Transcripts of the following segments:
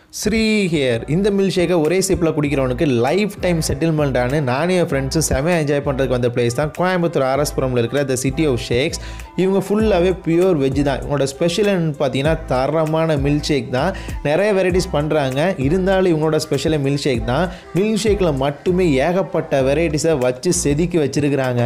Sri here இந்த milk ஷேக்கை ஒரே சிப்பில் குடிக்கிறவனுக்கு லைஃப் டைம் செட்டில்மெண்ட்டானு நானே என் ஃப்ரெண்ட்ஸும் செமையாக என்ஜாய் பண்ணுறதுக்கு வந்த பிளேஸ் தான் கோயம்புத்தூர் ஆர்எஸ்புரமில் இருக்கிற த சிட்டி ஆஃப் ஷேக்ஸ் இவங்க ஃபுல்லாகவே பியூர் வெஜ் தான் இவங்களோட ஸ்பெஷல் என்னன்னு பார்த்தீங்கன்னா தரமான மில்க் ஷேக் தான் நிறைய வெரைட்டிஸ் பண்ணுறாங்க இருந்தாலும் இவங்களோட ஸ்பெஷலே மில்க் ஷேக் தான் மில்க் ஷேக்கில் மட்டுமே ஏகப்பட்ட வெரைட்டிஸை வச்சு செதுக்கி வச்சுருக்கிறாங்க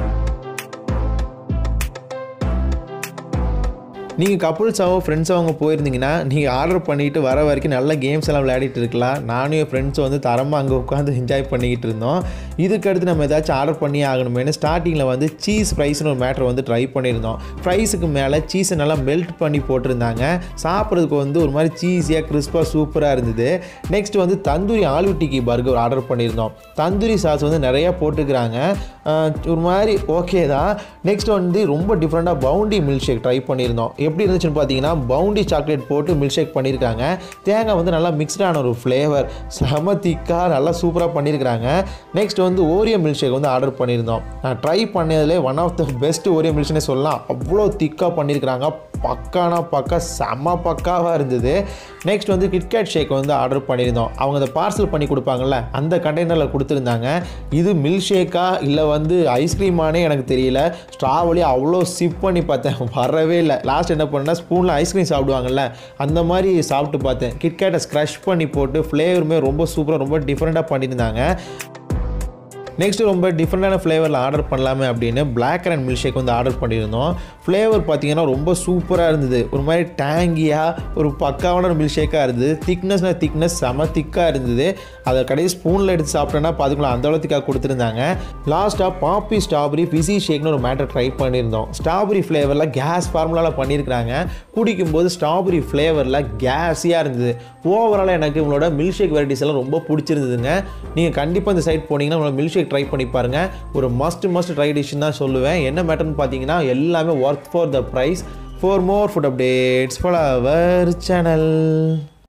நீங்கள் கப்புள்ஸாவோ ஃப்ரெண்ட்ஸாவோ போயிருந்தீங்கன்னா நீங்கள் ஆர்டர் பண்ணிட்டு வர வரைக்கும் நல்ல கேம்ஸ் எல்லாம் விளையாடிட்டு இருக்கலாம் நானும் என் ஃப்ரெண்ட்ஸும் வந்து தரமாக அங்கே உட்காந்து என்ஜாய் பண்ணிக்கிட்டு இருந்தோம் இதுக்கடுத்து நம்ம ஏதாச்சும் ஆர்டர் பண்ணி ஆகணுமேனு ஸ்டார்டிங்கில் வந்து சீஸ் ஃப்ரைஸ்னு ஒரு மேட்ரு வந்து ட்ரை பண்ணியிருந்தோம் ஃப்ரைஸுக்கு மேலே சீஸை நல்லா மெல்ட் பண்ணி போட்டிருந்தாங்க சாப்பிட்றதுக்கு வந்து ஒரு மாதிரி சீஸியாக கிறிஸ்பாக சூப்பராக இருந்தது நெக்ஸ்ட் வந்து தந்தூரி ஆலு டிக்கி பர்கர் ஆர்டர் பண்ணியிருந்தோம் தந்தூரி சாஸ் வந்து நிறையா போட்டுக்கிறாங்க ஆஹ் ஒரு மாதிரி ஓகே தான் நெக்ஸ்ட் வந்து ரொம்ப டிஃப்ரெண்ட்டாக பவுண்டி மில்க் ஷேக் ட்ரை பண்ணியிருந்தோம் எப்படி இருந்துச்சுன்னு பார்த்தீங்கன்னா பவுண்டி சாக்லேட் போட்டு மில்க் ஷேக் பண்ணியிருக்காங்க தேங்காய் வந்து நல்லா மிக்ஸ்டான ஒரு ஃப்ளேவர் செம திக்காக நல்லா சூப்பராக பண்ணியிருக்காங்க நெக்ஸ்ட் வந்து ஓரியோ மில்க் ஷேக் வந்து ஆர்டர் பண்ணியிருந்தோம் நான் ட்ரை பண்ணதுலே one of the best Oreo மில்க்னே சொல்லலாம் அவ்வளோ திக்காக பண்ணியிருக்கிறாங்க பக்கானா பக்கா செம்ம பக்காவாக இருந்தது நெக்ஸ்ட் வந்து கிட்கேட் ஷேக் வந்து ஆர்டர் பண்ணியிருந்தோம் அவங்க அதை பார்சல் பண்ணி கொடுப்பாங்கல்ல அந்த கண்டெய்னரில் கொடுத்துருந்தாங்க இது மில்க் ஷேக்கா இல்லை வந்து ஐஸ்கிரீமானே எனக்கு தெரியல ஸ்ட்ராபெரி அவ்வளோ சிப் பண்ணி பார்த்தேன் வரவே இல்லை லாஸ்ட் என்ன பண்ணேன்னா ஸ்பூனில் ஐஸ்கிரீம் சாப்பிடுவாங்கல்ல அந்த மாதிரி சாப்பிட்டு பார்த்தேன் கிட்கேட்டை ஸ்க்ரஷ் பண்ணி போட்டு ஃப்ளேவருமே ரொம்ப சூப்பராக ரொம்ப டிஃப்ரெண்ட்டாக பண்ணியிருந்தாங்க நெக்ஸ்ட் ரொம்ப டிஃப்ரெண்டான ஃப்ளேவரில் ஆர்டர் பண்ணலாமே அப்படின்னு பிளாக் அண்ட் மில்க் ஷேக் வந்து ஆர்டர் பண்ணியிருந்தோம் ஃப்ளேவர் பார்த்தீங்கன்னா ரொம்ப சூப்பராக இருந்தது ஒரு மாதிரி டேங்கியாக ஒரு பக்காவான ஒரு மில்க் ஷேக்காக இருந்தது திக்னஸ்னா திக்னஸ் செம திக்காக இருந்தது அதை கடைசி ஸ்பூனில் எடுத்து சாப்பிட்டோன்னா பார்த்துக்கலாம் அந்த அளவு திக்காக கொடுத்துருந்தாங்க லாஸ்ட்டாக பாப்பி ஸ்ட்ராபெரி பிஸி ஷேக்னு ஒரு மேட்டர் ட்ரை பண்ணியிருந்தோம் ஸ்ட்ராபெரி ஃப்ளேவரில் கேஸ் ஃபார்முலாவில் பண்ணியிருக்கிறாங்க குடிக்கும்போது ஸ்ட்ராபெரி ஃப்ளேவரில் கேஸியாக இருந்தது ஓவராலாக எனக்கு இவங்களோட மில்க் ஷேக் வெரைட்டிஸ் எல்லாம் ரொம்ப பிடிச்சிருந்ததுங்க நீங்கள் கண்டிப்பாக இந்த சைட் போனீங்கன்னா உங்களோட மில்க் ஷேக் ட்ரை பண்ணி பாருங்கள் ஒரு மஸ்ட் மஸ்ட் ட்ரை டிஷ்னு தான் சொல்லுவேன் என்ன மேட்டர்னு பார்த்தீங்கன்னா எல்லாமே worth for the price for more food updates for our channel